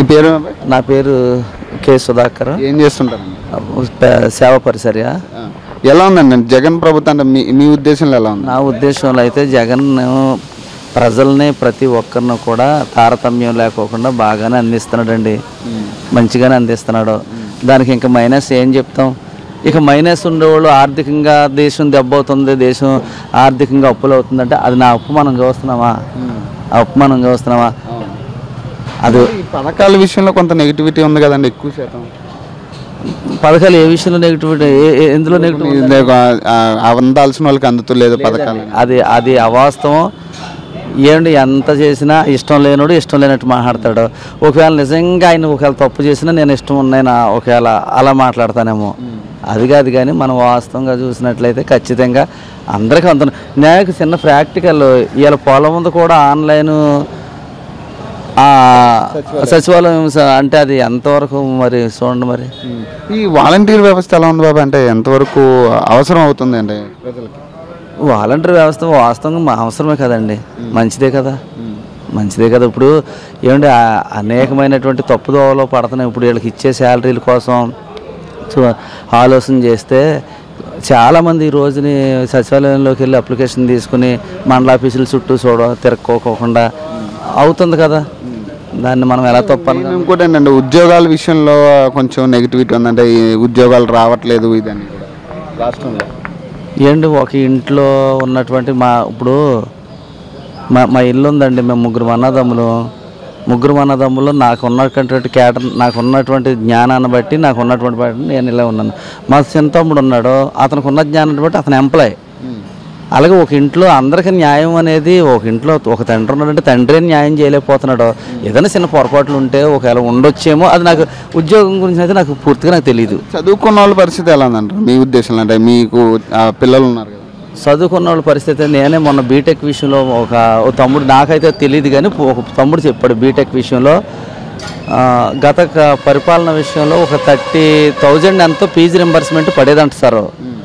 పేరు నా పేరు కే సుధాకర్ ఏం చేస్తుంటారండి ప- సేవ పరిచర్య ఆ. ఎలా ఉందండి జగన్ ప్రభుత్వం అంటే మీ మీ ఉద్దేశంలో ఎలా ఉంది నా ఉద్దేశంలో అయితే జగన్ ప్రజల్ని ప్రతి ఒక్కరిని కూడా తారతమ్యం లేకోకుండా బాగానే అందిస్తున్నాడండి మంచిగానే అందిస్తున్నాడు దానికి ఇంకా మైనస్ ఏం చెప్తాం ఇక మైనస్ ఉండేవాళ్ళు ఆర్థికంగా దేశం దెబ్బవుతుంది దేశం ఆర్థికంగా అప్పులు అవుతుందంటే అది నా అప్పు మనం చూస్తున్నామా ఆ అప్పు మనం చూస్తున్నామా అది ఈ పథకాల విషయంలో కొంత నెగిటివిటీ ఉంది కదండి ఎక్కువ శాతం పథకాలు ఏ విషయంలో నెగిటివిటీ ఎందులో నెగిటివ్ ఇదే ఆ, ఆ అందాల్సిన వాళ్ళకి అందుతలేదు పథకాలు అది అది అవాస్తవం ఏంటి ఎంత చేసినా ఇష్టం లేనోడు ఇష్టం లేనట్టు మాట్లాడతాడు ఒకవేళ నిజంగా ఆయన ఒకవేళ తప్పు చేసినా నేను ఇష్టం ఉన్నాయినా ఒకవేళ అలా మాట్లాడతానేమో అది కాదు కానీ మనం వాస్తవంగా చూసినట్లయితే ఖచ్చితంగా అందరికీ అంత నాకు చిన్న ప్రాక్టికల్ ఇవాళ పొలం ఉంది కూడా ఆన్లైన్ సచివాలయం స- అంటే అది ఎంతవరకు మరి చూడండి మరి ఈ వాలంటీర్ వ్యవస్థ ఎలా ఉంది బాబా అంటే ఎంతవరకు అవసరం అవుతుంది అంటే ప్రజలకి వాలంటీర్ వ్యవస్థ వాస్తవంగా మా అవసరమే కదండి మంచిదే కదా మంచిదే కదా ఇప్పుడు ఏమంటే ఆ- అనేకమైనటువంటి తప్పుదోవలో పడుతున్నాయి ఇప్పుడు వీళ్ళకి ఇచ్చే శాలరీల కోసం చూ- ఆలోచన చేస్తే చాలామంది ఈ రోజుని సచివాలయంలోకి వెళ్ళి అప్లికేషన్ తీసుకుని మండల ఆఫీసుల చుట్టూ చూడ తిరక్కోకుండా అవుతుంది కదా దాన్ని మనం ఎలా తప్పని నేను ఇంకోటి ఏంటంటే ఉద్యోగాల విషయంలో కొంచెం నెగిటివిటీ ఉందంటే ఈ ఉద్యోగాలు రావట్లేదు ఇదని కూడా రాష్ట్రంలో ఏంటి ఒక ఇంట్లో ఉన్నటువంటి మా ఇప్పుడు మా మా ఇల్లు ఉందండి మేము ముగ్గురు అన్నదమ్ములు ముగ్గురు అన్నదమ్ములు నాకు ఉన్నటువంటి క్యాటర్ నాకు ఉన్నటువంటి జ్ఞానాన్ని బట్టి నాకు ఉన్నటువంటి బట్టి నేను ఇలా ఉన్నాను మా చిన్న తమ్ముడు ఉన్నాడు అతనికి ఉన్న జ్ఞానాన్ని బట్టి అతను ఎంప్లాయ్ అలాగే ఒక ఇంట్లో అందరికీ న్యాయం అనేది ఒక ఇంట్లో ఒక తండ్రి ఉన్నాడంటే తండ్రి న్యాయం చేయలేకపోతున్నాడు ఏదైనా చిన్న పొరపాట్లు ఉంటే ఒకవేళ ఉండొచ్చేమో అది నాకు ఉద్యోగం గురించి అయితే నాకు పూర్తిగా నాకు తెలియదు చదువుకున్న వాళ్ళ పరిస్థితి ఎలా ఉందంటారు మీ ఉద్దేశంలో అంటే మీకు ఆ, పిల్లలు ఉన్నారు కదా చదువుకున్న వాళ్ళ పరిస్థితి నేనే మొన్న బీటెక్ విషయంలో ఒక ఓ తమ్ముడు నాకైతే తెలియదు కానీ ఒక తమ్ముడు చెప్పాడు బీటెక్ విషయంలో ఆ, గత క- పరిపాలన విషయంలో ఒక థర్టీ థౌజండ్ ఎంతో ఫీజు రింబర్స్మెంట్ పడేదంట సార్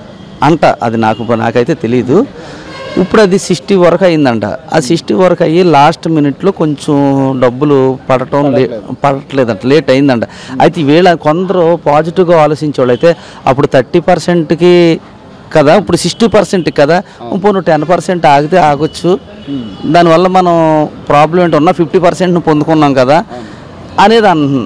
అంట అది నాకు నాకైతే తెలియదు ఇప్పుడు అది సిక్స్టీ వరకు అయిందంట ఆ సిక్స్టీ వరకు అయ్యి లాస్ట్ మినిట్లో కొంచెం డబ్బులు పడటం లే పడట్లేదంట లేట్ అయిందంట అయితే వీళ్ళ కొందరు పాజిటివ్గా ఆలోచించే అయితే అప్పుడు థర్టీ పర్సెంట్కి కదా ఇప్పుడు సిక్స్టీ పర్సెంట్ కదా ఇప్పుడు టెన్ పర్సెంట్ ఆగితే ఆగొచ్చు దానివల్ల మనం ప్రాబ్లం ఏంటి ఉన్నా ఫిఫ్టీ పర్సెంట్ పొందుకున్నాం కదా అనేది అన్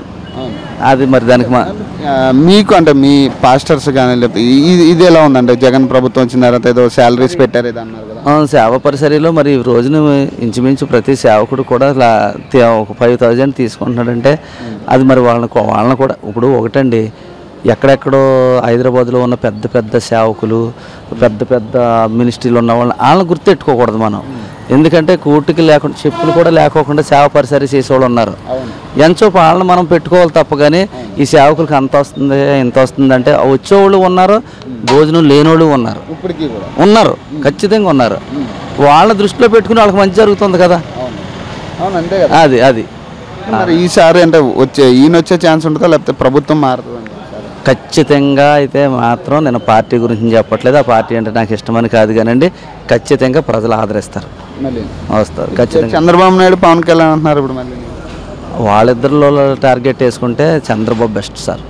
అది మరి దానికి మా ఆ, మీకు అంటే మీ పాస్టర్స్ కానీ లేకపోతే ఇది ఇది ఎలా ఉందంటే జగన్ ప్రభుత్వం వచ్చిన తర్వాత ఏదో శాలరీస్ పెట్టారు ఏదో అన్నారు కదా ఆ, సేవ పరిసరిలో మరి ఈ రోజున ఇంచుమించు ప్రతి సేవకుడు కూడా ఇలా తే- ఒక ఫైవ్ థౌజండ్ తీసుకుంటున్నాడంటే అది మరి వాళ్ళని కో- వాళ్ళని కూడా ఇప్పుడు ఒకటండి ఎక్కడెక్కడో హైదరాబాద్లో ఉన్న పెద్ద పెద్ద సేవకులు పెద్ద పెద్ద మినిస్ట్రీలు ఉన్న వాళ్ళని వాళ్ళని గుర్తెట్టుకోకూడదు మనం ఎందుకంటే కూటికి లేకుండా చెప్పులు కూడా లేకోకుండా సేవ పరిసరి చేసేవాళ్ళు ఉన్నారు ఎంచో వాళ్ళని మనం పెట్టుకోవాలి తప్ప కానీ ఈ సేవకులకి అంత వస్తుంది ఇంత వస్తుంది అంటే వచ్చేవాళ్ళు ఉన్నారు భోజనం లేనోళ్ళు ఉన్నారు ఇప్పటికీ కూడా ఉన్నారు ఖచ్చితంగా ఉన్నారు వాళ్ళ దృష్టిలో పెట్టుకుని వాళ్ళకి మంచి జరుగుతుంది కదా అవును అవును అంతే కదా అది అది మరి ఈసారి అంటే వచ్చే ఈయన వచ్చే ఛాన్స్ ఉంటుందా లేకపోతే ప్రభుత్వం మారుతుంది ఖచ్చితంగా అయితే మాత్రం నేను పార్టీ గురించి చెప్పట్లేదు ఆ పార్టీ అంటే నాకు ఇష్టమని కాదు కానండి ఖచ్చితంగా ప్రజలు ఆదరిస్తారు మళ్ళీ వస్తారు ఖచ్చితంగా చంద్రబాబు నాయుడు పవన్ కళ్యాణ్ అంటున్నారు ఇప్పుడు మళ్ళీ వాళ్ళిద్దరిలో టార్గెట్ వేసుకుంటే చంద్రబాబు బెస్ట్ సార్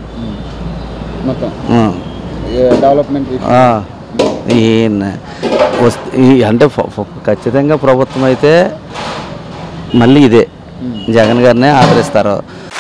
మొత్తం ఉం. డెవలప్మెంట్ ఆ, ఈయన వస్- ఈ అంటే ఫ- ఫ- ఖచ్చితంగా ప్రభుత్వం అయితే మళ్ళీ ఇదే జగన్ గారినే ఆదరిస్తారు